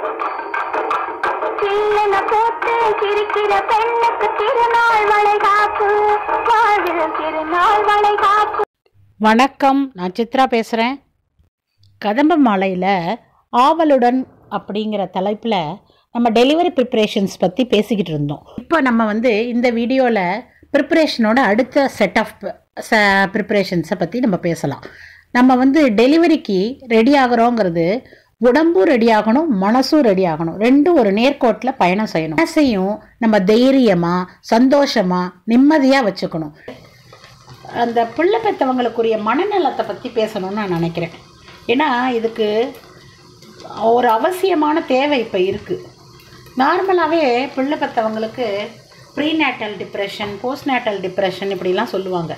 சில்லென போட்டு சிரிக்கிற பெண்ணுக்கு திருநாள் வளைகாப்பு வாழ்வில் திருநாள் வளைகாப்பு வணக்கம் நான் சித்ரா பேசுகிறேன் கதம்ப மாலையில் ஆவலுடன் அப்படிங்கிற தலைப்பில் நம்ம டெலிவரி ப்ரிப்ரேஷன்ஸ் பற்றி பேசிக்கிட்டு இருந்தோம் இப்போ நம்ம வந்து இந்த வீடியோவில் ப்ரிப்ரேஷனோட அடுத்த செட் ஆஃப் ச ப்ரிப்ரேஷன்ஸை பற்றி நம்ம பேசலாம் நம்ம வந்து டெலிவரிக்கு ரெடி ஆகிறோங்கிறது உடம்பும் ரெடி ஆகணும் மனசும் ரெடி ஆகணும் ரெண்டும் ஒரு நேர்கோட்டில் பயணம் செய்யணும் மனசையும் நம்ம தைரியமாக சந்தோஷமாக நிம்மதியாக வச்சுக்கணும் அந்த பிள்ளை பெற்றவங்களுக்குரிய மனநலத்தை பற்றி பேசணும்னு நான் நினைக்கிறேன் ஏன்னா இதுக்கு ஒரு அவசியமான தேவை இப்போ இருக்குது நார்மலாகவே பிள்ளை பெற்றவங்களுக்கு ப்ரீநேட்டல் டிப்ரெஷன் போஸ்ட்நேட்டல் டிப்ரெஷன் இப்படிலாம் சொல்லுவாங்க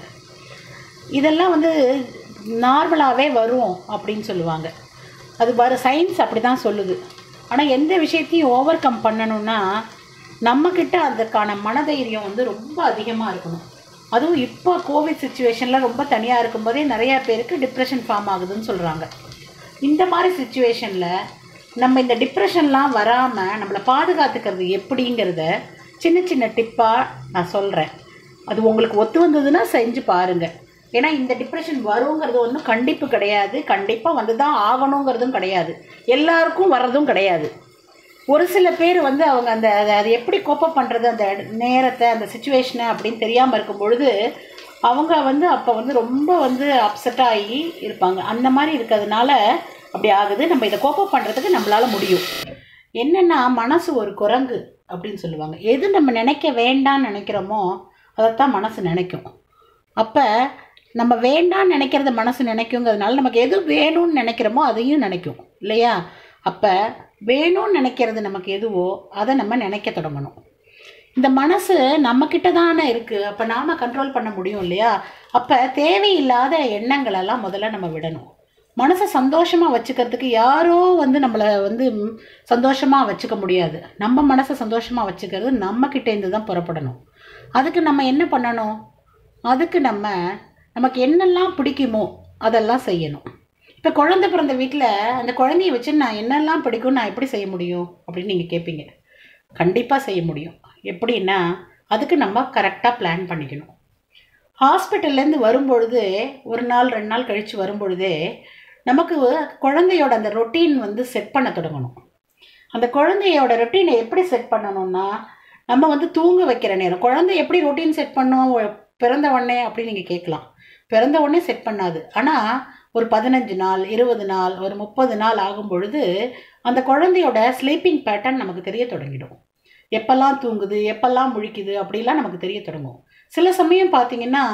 இதெல்லாம் வந்து நார்மலாகவே வரும் அப்படின்னு சொல்லுவாங்க அது வர சயின்ஸ் அப்படி தான் சொல்லுது ஆனால் எந்த விஷயத்தையும் ஓவர் கம் பண்ணணும்னா நம்மக்கிட்ட அதுக்கான மனதைரியம் வந்து ரொம்ப அதிகமாக இருக்கணும் அதுவும் இப்போ கோவிட் சுச்சுவேஷனில் ரொம்ப தனியாக இருக்கும்போதே நிறையா பேருக்கு டிப்ரெஷன் ஃபார்ம் ஆகுதுன்னு சொல்கிறாங்க இந்த மாதிரி சுச்சுவேஷனில் நம்ம இந்த டிப்ரெஷன்லாம் வராமல் நம்மளை பாதுகாத்துக்கிறது எப்படிங்கிறத சின்ன சின்ன டிப்பாக நான் சொல்கிறேன் அது உங்களுக்கு ஒத்து வந்ததுன்னா செஞ்சு பாருங்கள் ஏன்னா இந்த டிப்ரெஷன் வருங்கிறது ஒன்றும் கண்டிப்பு கிடையாது கண்டிப்பாக வந்து தான் ஆகணுங்கிறதும் கிடையாது எல்லாருக்கும் வர்றதும் கிடையாது ஒரு சில பேர் வந்து அவங்க அந்த அதை- அது எப்படி கோப்பப் பண்ணுறது அந்த நேரத்தை அந்த சுச்சுவேஷனை அப்படின்னு தெரியாமல் இருக்கும் பொழுது அவங்க வந்து அப்போ வந்து ரொம்ப வந்து அப்செட் ஆகி இருப்பாங்க அந்த மாதிரி இருக்கிறதுனால அப்படி ஆகுது நம்ம இதை கோப்பப் பண்ணுறதுக்கு நம்மளால் முடியும் என்னென்னா மனசு ஒரு குரங்கு அப்படின்னு சொல்லுவாங்க எது நம்ம நினைக்க வேண்டாம்னு நினைக்கிறோமோ அதைத்தான் மனசு நினைக்கும் அப்போ நம்ம வேண்டாம்னு நினைக்கிறத மனசு நினைக்குங்கிறதுனால நமக்கு எது வேணும்னு நினைக்கிறோமோ அதையும் நினைக்கும் இல்லையா அப்போ வேணும்னு நினைக்கிறது நமக்கு எதுவோ அதை நம்ம நினைக்க தொடங்கணும் இந்த மனசு நம்மக்கிட்ட தானே இருக்குது அப்போ நாம் கண்ட்ரோல் பண்ண முடியும் இல்லையா அப்போ தேவையில்லாத எண்ணங்களெல்லாம் முதல்ல நம்ம விடணும் மனசை சந்தோஷமாக வச்சுக்கிறதுக்கு யாரோ வந்து நம்மளை வந்து சந்தோஷமாக வச்சுக்க முடியாது நம்ம மனசை சந்தோஷமாக வச்சுக்கிறது நம்மக்கிட்டேருந்து தான் புறப்படணும் அதுக்கு நம்ம என்ன பண்ணணும் அதுக்கு நம்ம நமக்கு என்னெல்லாம் பிடிக்குமோ அதெல்லாம் செய்யணும் இப்போ குழந்தை பிறந்த வீட்டில் அந்த குழந்தைய வச்சு நான் என்னெல்லாம் பிடிக்கும் நான் எப்படி செய்ய முடியும் அப்படின்னு நீங்கள் கேட்பீங்க கண்டிப்பாக செய்ய முடியும் எப்படின்னா அதுக்கு நம்ம கரெக்டாக பிளான் பண்ணிக்கணும் ஹாஸ்பிட்டல்லேருந்து வரும்பொழுது ஒரு நாள் ரெண்டு நாள் கழித்து வரும்பொழுதே நமக்கு குழந்தையோட அந்த ரொட்டீன் வந்து செட் பண்ண தொடங்கணும் அந்த குழந்தையோட ரொட்டீனை எப்படி செட் பண்ணணும்னா நம்ம வந்து தூங்க வைக்கிற நேரம் குழந்தை எப்படி ரொட்டீன் செட் பண்ணும் ஒ- பிறந்த உடனே அப்படின்னு நீங்கள் கேட்கலாம் பிறந்த உடனே செட் பண்ணாது ஆனால் ஒரு பதினஞ்சு நாள் இருபது நாள் ஒரு முப்பது நாள் ஆகும் பொழுது அந்த குழந்தையோட ஸ்லீப்பிங் பேட்டர்ன் நமக்கு தெரிய தொடங்கிடும் எப்பெல்லாம் தூங்குது எப்பெல்லாம் முழிக்குது அப்படிலாம் நமக்கு தெரிய தொடங்கும் சில சமயம் பார்த்தீங்கன்னா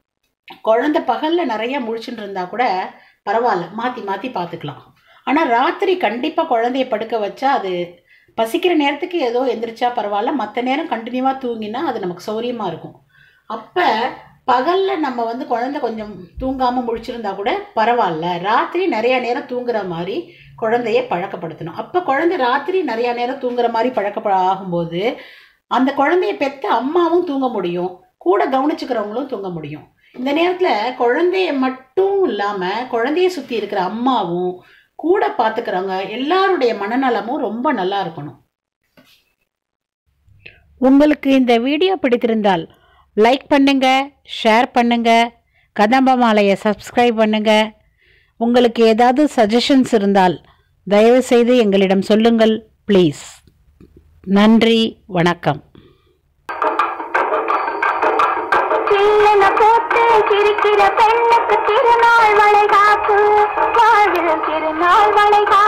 குழந்தை பகலில் நிறைய முழிச்சுட்டு இருந்தா கூட பரவாயில்ல மாற்றி மாற்றி பார்த்துக்கலாம் ஆனால் ராத்திரி கண்டிப்பாக குழந்தைய படுக்க வச்சா அது பசிக்கிற நேரத்துக்கு ஏதோ எந்திரிச்சா பரவாயில்ல மற்ற நேரம் கண்டினியூவாக தூங்கினா அது நமக்கு சௌரியமாக இருக்கும் அப்போ பகலில் நம்ம வந்து குழந்தை கொஞ்சம் தூங்காமல் முழிச்சிருந்தா கூட பரவாயில்ல ராத்திரி நிறைய நேரம் தூங்குற மாதிரி குழந்தைய பழக்கப்படுத்தணும் அப்போ குழந்தை ராத்திரி நிறைய நேரம் தூங்குற மாதிரி பழக்க ஆகும்போது அந்த குழந்தைய பெற்ற அம்மாவும் தூங்க முடியும் கூட கவனிச்சுக்கிறவங்களும் தூங்க முடியும் இந்த நேரத்தில் குழந்தைய மட்டும் இல்லாமல் குழந்தைய சுற்றி இருக்கிற அம்மாவும் கூட பார்த்துக்கிறவங்க எல்லாருடைய மனநலமும் ரொம்ப நல்லா இருக்கணும் உங்களுக்கு இந்த வீடியோ பிடித்திருந்தால் லைக் பண்ணுங்க ஷேர் பண்ணுங்க கதம்ப மாலையை சப்ஸ்கிரைப் பண்ணுங்க உங்களுக்கு ஏதாவது சஜஷன்ஸ் இருந்தால் தயவுசெய்து எங்களிடம் சொல்லுங்கள் ப்ளீஸ் நன்றி வணக்கம் சில்லென போட்டு சிரிக்கிற பெண்ணுக்கு திருநாள் வளைகாப்பு வாழ்வில் திருநாள் வளைகாப்பு